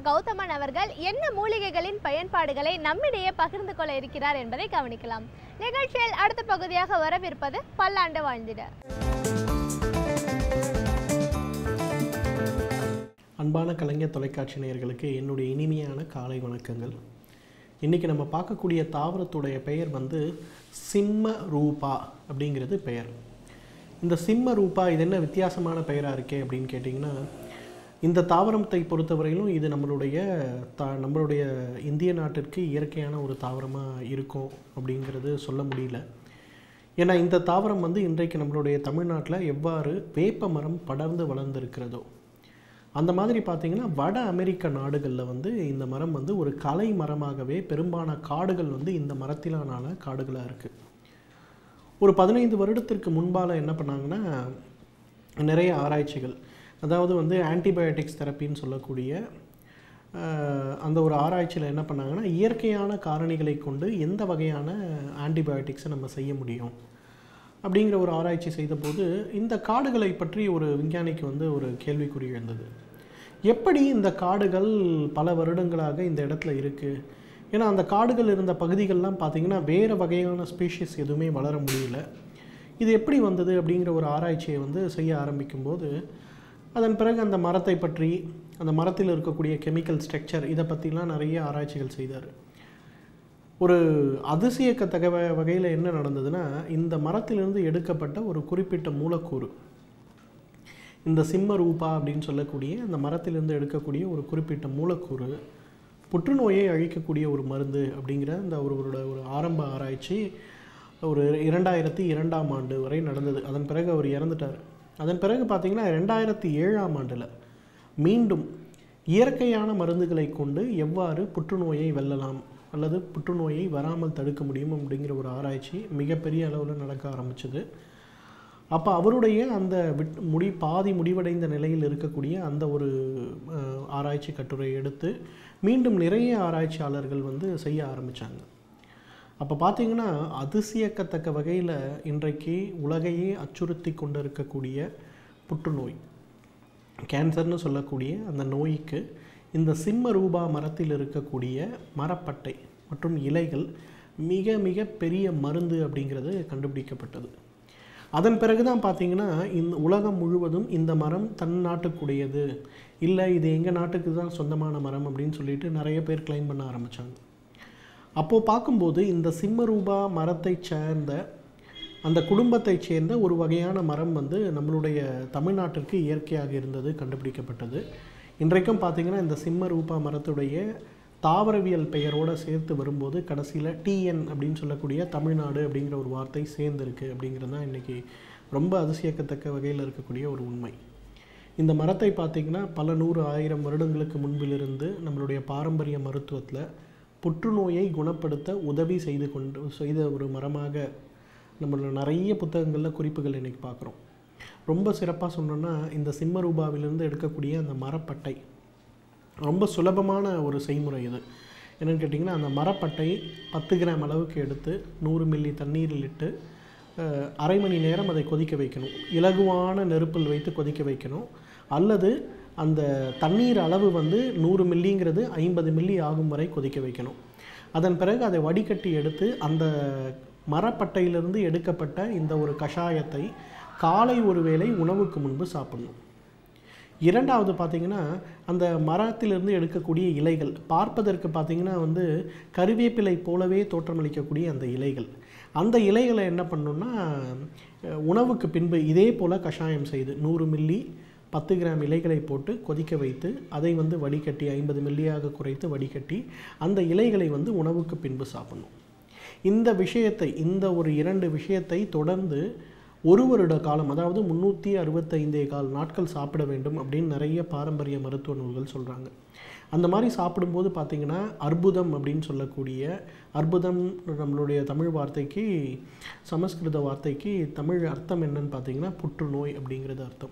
கௌதமன் அவர்கள் என்ன மூலிகைகளின் பயன்பாடுகளை நம்மிடையே பகிர்ந்து கொள்ள இருக்கிறார் என்பதை கவனிக்கலாம் நிகழ்ச்சியில் அடுத்த பகுதியாக வரவிருப்பது பல்லாண்டு வாழ்ந்திட அன்பான கலைஞர் தொலைக்காட்சி நேயர்களுக்கு என்னுடைய இனிமையான காலை வணக்கங்கள் இன்றைக்கி நம்ம பார்க்கக்கூடிய தாவரத்துடைய பெயர் வந்து சிம்ம ரூபா அப்படிங்கிறது பெயர் இந்த சிம்ம ரூபா இது என்ன வித்தியாசமான பெயராக இருக்கே அப்படின்னு கேட்டிங்கன்னா இந்த தாவரத்தை பொறுத்தவரையிலும் இது நம்மளுடைய தா நம்மளுடைய இந்திய நாட்டிற்கு இயற்கையான ஒரு தாவரமாக இருக்கும் அப்படிங்கிறது சொல்ல முடியல ஏன்னா இந்த தாவரம் வந்து இன்றைக்கு நம்மளுடைய தமிழ்நாட்டில் எவ்வாறு வேப்ப மரம் படர்ந்து வளர்ந்திருக்கிறதோ அந்த மாதிரி பார்த்தீங்கன்னா வட அமெரிக்க நாடுகளில் வந்து இந்த மரம் வந்து ஒரு கலை மரமாகவே பெரும்பாலான காடுகள் வந்து இந்த மரத்திலான காடுகளாக இருக்குது ஒரு பதினைந்து வருடத்திற்கு முன்பால் என்ன பண்ணாங்கன்னா நிறைய ஆராய்ச்சிகள் அதாவது வந்து ஆன்டிபயோட்டிக்ஸ் தெரப்பின்னு சொல்லக்கூடிய அஹ், அந்த ஒரு ஆராய்ச்சியில் என்ன பண்ணாங்கன்னா இயற்கையான காரணிகளை கொண்டு எந்த வகையான ஆன்டிபயோட்டிக்ஸை நம்ம செய்ய முடியும் அப்படிங்கிற ஒரு ஆராய்ச்சி செய்தபோது இந்த காடுகளை பற்றி ஒரு விஞ்ஞானிக்கு வந்து ஒரு கேள்விக்குறி எழுந்தது எப்படி இந்த காடுகள் பல வருடங்களாக இந்த இடத்துல இருக்குது ஏன்னா அந்த காடுகள் இருந்த பகுதிகள்லாம் பார்த்தீங்கன்னா வேறு வகையான ஸ்பீஷிஸ் எதுவுமே வளர முடியல இது எப்படி வந்தது அப்படிங்கிற ஒரு ஆராய்ச்சியை வந்து செய்ய ஆரம்பிக்கும்போது அதன் பிறகு அந்த மரத்தை பற்றி அந்த மரத்தில் இருக்கக்கூடிய கெமிக்கல் ஸ்ட்ரக்சர் இதை பற்றிலாம் நிறைய ஆராய்ச்சிகள் செய்தார் ஒரு அதிசயக்கத்தக்க வ- வகையில் என்ன நடந்ததுன்னா இந்த மரத்திலிருந்து எடுக்கப்பட்ட ஒரு குறிப்பிட்ட மூலக்கூறு இந்த சிம்ம ரூபா அப்படின்னு சொல்லக்கூடிய அந்த மரத்திலிருந்து எடுக்கக்கூடிய ஒரு குறிப்பிட்ட மூலக்கூறு புற்றுநோயை அழிக்கக்கூடிய ஒரு மருந்து அப்படிங்கிற அந்த ஒருவரோட ஒரு ஆரம்ப ஆராய்ச்சி ஒரு இரண்டாயிரத்தி இரண்டாம் ஆண்டு வரை நடந்தது அதன் பிறகு அவர் இறந்துட்டார் அதன் பிறகு பார்த்தீங்கன்னா ரெண்டாயிரத்தி ஏழாம் ஆண்டில் மீண்டும் இயற்கையான மருந்துகளை கொண்டு எவ்வாறு புற்றுநோயை வெல்லலாம் அல்லது புற்றுநோயை வராமல் தடுக்க முடியும் அப்படிங்கிற ஒரு ஆராய்ச்சி மிகப்பெரிய அளவில் நடக்க ஆரம்பிச்சது அப்போ அவருடைய அந்த விட் முடி பாதி முடிவடைந்த நிலையில் இருக்கக்கூடிய அந்த ஒரு அஹ், ஆராய்ச்சி கட்டுரையை எடுத்து மீண்டும் நிறைய ஆராய்ச்சியாளர்கள் வந்து செய்ய ஆரம்பித்தாங்க அப்போ பார்த்தீங்கன்னா அதிசயக்கத்தக்க வகையில் இன்றைக்கு உலகையே அச்சுறுத்தி கொண்டு இருக்கக்கூடிய புற்றுநோய் கேன்சர்னு சொல்லக்கூடிய அந்த நோய்க்கு இந்த சிம்ம ரூபா மரத்தில் இருக்கக்கூடிய மரப்பட்டை மற்றும் இலைகள் மிக மிக பெரிய மருந்து அப்படிங்கிறது கண்டுபிடிக்கப்பட்டது அதன் பிறகு தான் பார்த்தீங்கன்னா இந்த உலகம் முழுவதும் இந்த மரம் தன் நாட்டுக்குடையது இல்லை இது எங்கள் நாட்டுக்கு தான் சொந்தமான மரம் அப்படின்னு சொல்லிட்டு நிறைய பேர் கிளைம் பண்ண ஆரம்பித்தாங்க அப்போது பார்க்கும்போது இந்த சிம்மரூபா மரத்தை சேர்ந்த அந்த குடும்பத்தைச் சேர்ந்த ஒரு வகையான மரம் வந்து நம்மளுடைய தமிழ்நாட்டிற்கு இயற்கையாக இருந்தது கண்டுபிடிக்கப்பட்டது இன்றைக்கும் பார்த்தீங்கன்னா இந்த சிம்மரூபா மரத்துடைய தாவரவியல் பெயரோடு சேர்த்து வரும்போது கடைசியில் டிஎன் அப்படின்னு சொல்லக்கூடிய தமிழ்நாடு அப்படிங்கிற ஒரு வார்த்தை சேர்ந்துருக்கு அப்படிங்கிறது தான் இன்றைக்கி ரொம்ப அதிசயக்கத்தக்க வகையில் இருக்கக்கூடிய ஒரு உண்மை இந்த மரத்தை பார்த்திங்கன்னா பல நூறு ஆயிரம் வருடங்களுக்கு முன்பிலிருந்து நம்மளுடைய பாரம்பரிய மருத்துவத்தில் புற்றுநோயை குணப்படுத்த உதவி செய்து கொண்டு செய்த ஒரு மரமாக நம்மளோட நிறைய புத்தகங்களில் குறிப்புகள் இன்றைக்கி பார்க்குறோம் ரொம்ப சிறப்பாக சொன்னோன்னா இந்த சிம்ம ரூபாவிலிருந்து எடுக்கக்கூடிய அந்த மரப்பட்டை ரொம்ப சுலபமான ஒரு செய்முறை இது என்னென்னு கேட்டிங்கன்னா அந்த மரப்பட்டை பத்து கிராம் அளவுக்கு எடுத்து நூறு மில்லி தண்ணீரில் இட்டு அஹ், அரை மணி நேரம் அதை கொதிக்க வைக்கணும் இலகுவான நெருப்பில் வைத்து கொதிக்க வைக்கணும் அல்லது அந்த தண்ணீர் அளவு வந்து நூறு மில்லிங்கிறது ஐம்பது மில்லி ஆகும் வரை கொதிக்க வைக்கணும் அதன் பிறகு அதை வடிகட்டி எடுத்து அந்த மரப்பட்டையிலிருந்து எடுக்கப்பட்ட இந்த ஒரு கஷாயத்தை காலை ஒரு வேளை உணவுக்கு முன்பு சாப்பிடணும் இரண்டாவது பார்த்தீங்கன்னா அந்த மரத்திலிருந்து எடுக்கக்கூடிய இலைகள் பார்ப்பதற்கு பார்த்தீங்கன்னா வந்து கருவேப்பிலை போலவே தோற்றமளிக்கக்கூடிய அந்த இலைகள் அந்த இலைகளை என்ன பண்ணணும்னா அஹ், உணவுக்கு பின்பு இதே போல் கஷாயம் செய்து நூறு மில்லி பத்து கிராம் இலைகளை போட்டு கொதிக்க வைத்து அதை வந்து வடிகட்டி ஐம்பது மில்லியாக குறைத்து வடிகட்டி அந்த இலைகளை வந்து உணவுக்கு பின்பு சாப்பிடணும் இந்த விஷயத்தை இந்த ஒரு இரண்டு விஷயத்தை தொடர்ந்து ஒரு வருட காலம் அதாவது முந்நூற்றி அறுபத்தைந்தே கால் நாட்கள் சாப்பிட வேண்டும் அப்படின்னு நிறைய பாரம்பரிய மருத்துவ நூல்கள் சொல்கிறாங்க அந்த மாதிரி சாப்பிடும்போது பார்த்திங்கன்னா அற்புதம் அப்படின்னு சொல்லக்கூடிய அற்புதம் நம்மளுடைய தமிழ் வார்த்தைக்கு சமஸ்கிருத வார்த்தைக்கு தமிழ் அர்த்தம் என்னன்னு பார்த்தீங்கன்னா புற்றுநோய் அப்படிங்கிறது அர்த்தம்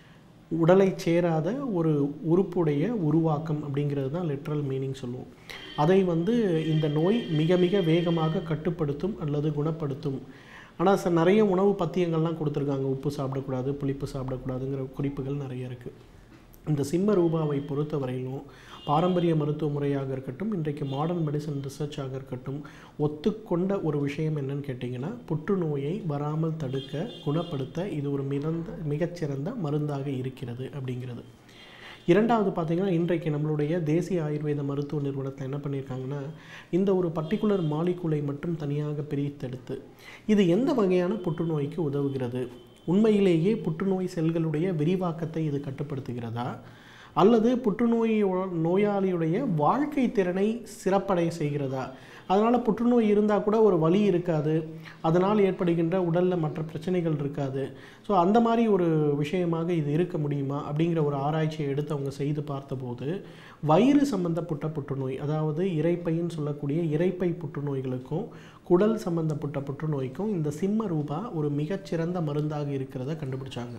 உடலை சேராத ஒரு உறுப்புடைய உருவாக்கம் அப்படிங்கிறது தான் லிட்ரல் மீனிங் சொல்லுவோம் அதை வந்து இந்த நோய் மிக மிக வேகமாக கட்டுப்படுத்தும் அல்லது குணப்படுத்தும் ஆனால் சார் நிறைய உணவு பத்தியங்கள்லாம் கொடுத்துருக்காங்க உப்பு சாப்பிடக்கூடாது புளிப்பு சாப்பிடக்கூடாதுங்கிற குறிப்புகள் நிறைய இருக்குது இந்த சிம்ம ரூபாவை பொறுத்தவரையிலும் பாரம்பரிய மருத்துவ முறையாக இருக்கட்டும் இன்றைக்கு மாடர்ன் மெடிசன் ரிசர்ச்சாக இருக்கட்டும் ஒத்துக்கொண்ட ஒரு விஷயம் என்னன்னு கேட்டிங்கன்னா புற்றுநோயை வராமல் தடுக்க குணப்படுத்த இது ஒரு மிதந்த மிகச்சிறந்த மருந்தாக இருக்கிறது அப்படிங்கிறது இரண்டாவது பார்த்தீங்கன்னா இன்றைக்கு நம்மளுடைய தேசிய ஆயுர்வேத மருத்துவ நிறுவனத்தில் என்ன பண்ணியிருக்காங்கன்னா இந்த ஒரு பர்டிகுலர் மாலிகுலை மட்டும் தனியாக பிரித்தெடுத்து இது எந்த வகையான புற்றுநோய்க்கு உதவுகிறது உண்மையிலேயே புற்றுநோய் செல்களுடைய விரிவாக்கத்தை இது கட்டுப்படுத்துகிறதா அல்லது புற்றுநோய் நோயாளியுடைய வாழ்க்கை திறனை சிறப்படைய செய்கிறதா அதனால் புற்றுநோய் இருந்தால் கூட ஒரு வலி இருக்காது அதனால் ஏற்படுகின்ற உடலில் மற்ற பிரச்சனைகள் இருக்காது ஸோ அந்த மாதிரி ஒரு விஷயமாக இது இருக்க முடியுமா அப்படிங்கிற ஒரு ஆராய்ச்சியை எடுத்து அவங்க செய்து பார்த்தபோது வயிறு சம்பந்தப்பட்ட புற்றுநோய் அதாவது இரைப்பைன்னு சொல்லக்கூடிய இரைப்பை புற்றுநோய்களுக்கும் குடல் சம்பந்தப்பட்ட புற்றுநோய்க்கும் இந்த சிம்ம ரூபா ஒரு மிகச்சிறந்த மருந்தாக இருக்கிறத கண்டுபிடிச்சாங்க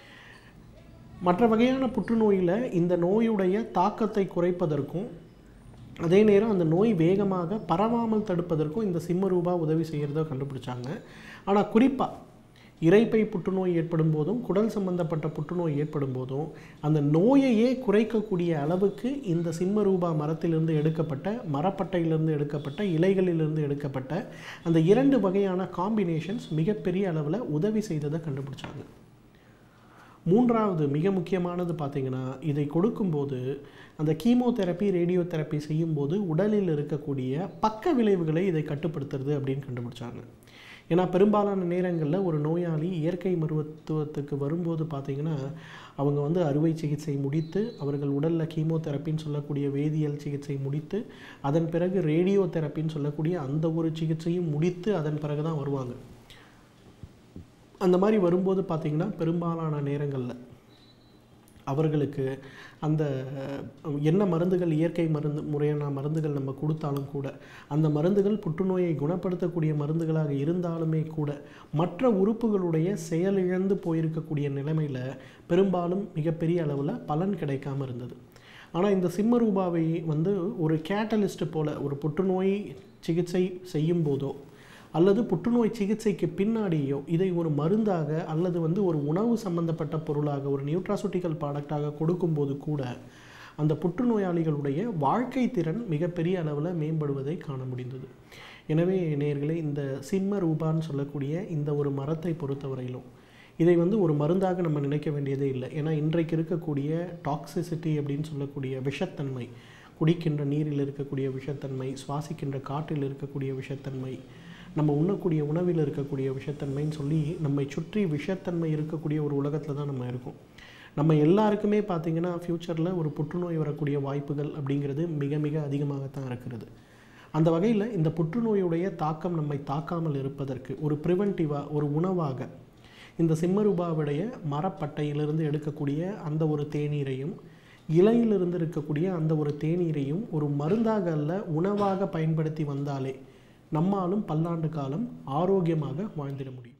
மற்ற வகையான புற்றுநோயில் இந்த நோயுடைய தாக்கத்தை குறைப்பதற்கும் அதே நேரம் அந்த நோய் வேகமாக பரவாமல் தடுப்பதற்கும் இந்த சிம்ம ரூபா உதவி செய்கிறத கண்டுபிடிச்சாங்க ஆனால் குறிப்பாக இரைப்பை புற்றுநோய் ஏற்படும் போதும் குடல் சம்பந்தப்பட்ட புற்றுநோய் ஏற்படும் போதும் அந்த நோயையே குறைக்கக்கூடிய அளவுக்கு இந்த சிம்ம ரூபா மரத்திலிருந்து எடுக்கப்பட்ட மரப்பட்டையிலிருந்து எடுக்கப்பட்ட இலைகளிலிருந்து எடுக்கப்பட்ட அந்த இரண்டு வகையான காம்பினேஷன்ஸ் மிகப்பெரிய அளவில் உதவி செய்ததை கண்டுபிடிச்சாங்க மூன்றாவது மிக முக்கியமானது பார்த்தீங்கன்னா இதை கொடுக்கும்போது அந்த கீமோதெரப்பி ரேடியோ தெரப்பி செய்யும்போது உடலில் இருக்கக்கூடிய பக்க விளைவுகளை இதை கட்டுப்படுத்துறது அப்படின்னு கண்டுபிடிச்சாங்க ஏன்னா பெரும்பாலான நேரங்களில் ஒரு நோயாளி இயற்கை மருத்துவத்துக்கு வரும்போது பார்த்தீங்கன்னா அவங்க வந்து அறுவை சிகிச்சை முடித்து அவர்கள் உடலில் கீமோதெரப்பின்னு சொல்லக்கூடிய வேதியியல் சிகிச்சை முடித்து அதன் பிறகு ரேடியோ தெரப்பின்னு சொல்லக்கூடிய அந்த ஒரு சிகிச்சையும் முடித்து அதன் பிறகு தான் வருவாங்க அந்த மாதிரி வரும்போது பார்த்திங்கன்னா பெரும்பாலான நேரங்களில் அவர்களுக்கு அந்த அஹ், என்ன மருந்துகள் இயற்கை மருந்து முறையான மருந்துகள் நம்ம கொடுத்தாலும் கூட அந்த மருந்துகள் புற்றுநோயை குணப்படுத்தக்கூடிய மருந்துகளாக இருந்தாலுமே கூட மற்ற உறுப்புகளுடைய செயலிழந்து போயிருக்கக்கூடிய நிலைமையில் பெரும்பாலும் மிகப்பெரிய அளவில் பலன் கிடைக்காம இருந்தது ஆனால் இந்த சிம்ம ரூபாவை வந்து ஒரு கேட்டலிஸ்ட் போல ஒரு புற்றுநோய் சிகிச்சை செய்யும் போதோ அல்லது புற்றுநோய் சிகிச்சைக்கு பின்னாடியோ இதை ஒரு மருந்தாக அல்லது வந்து ஒரு உணவு சம்பந்தப்பட்ட பொருளாக ஒரு நியூட்ராசூட்டிக்கல் ப்ராடக்டாக கொடுக்கும்போது கூட அந்த புற்றுநோயாளிகளுடைய வாழ்க்கை திறன் மிகப்பெரிய அளவில் மேம்படுவதை காண முடிந்தது எனவே நேயர்களே இந்த சிம்ம ரூபான்னு சொல்லக்கூடிய இந்த ஒரு மரத்தை பொறுத்தவரையிலும் இதை வந்து ஒரு மருந்தாக நம்ம நினைக்க வேண்டியதே இல்லை ஏன்னா இன்றைக்கு இருக்கக்கூடிய டாக்ஸிசிட்டி அப்படின்னு சொல்லக்கூடிய விஷத்தன்மை குடிக்கின்ற நீரில் இருக்கக்கூடிய விஷத்தன்மை சுவாசிக்கின்ற காற்றில் இருக்கக்கூடிய விஷத்தன்மை நம்ம உண்ணக்கூடிய உணவில் இருக்கக்கூடிய விஷத்தன்மைன்னு சொல்லி நம்மை சுற்றி விஷத்தன்மை இருக்கக்கூடிய ஒரு உலகத்தில் தான் நம்ம இருக்கோம் நம்ம எல்லாருக்குமே பார்த்திங்கன்னா ஃப்யூச்சரில் ஒரு புற்றுநோய் வரக்கூடிய வாய்ப்புகள் அப்படிங்கிறது மிக மிக அதிகமாகத்தான் இருக்கிறது அந்த வகையில் இந்த புற்றுநோயுடைய தாக்கம் நம்மை தாக்காமல் இருப்பதற்கு ஒரு ப்ரிவென்டிவாக ஒரு உணவாக இந்த சிம்மரூபாவுடைய மரப்பட்டையிலிருந்து எடுக்கக்கூடிய அந்த ஒரு தேநீரையும் இலையிலிருந்து இருக்கக்கூடிய அந்த ஒரு தேநீரையும் ஒரு மருந்தாக அல்ல உணவாக பயன்படுத்தி வந்தாலே நம்மாலும் பல்லாண்டு காலம் ஆரோக்கியமாக வாழ்ந்திட முடியும்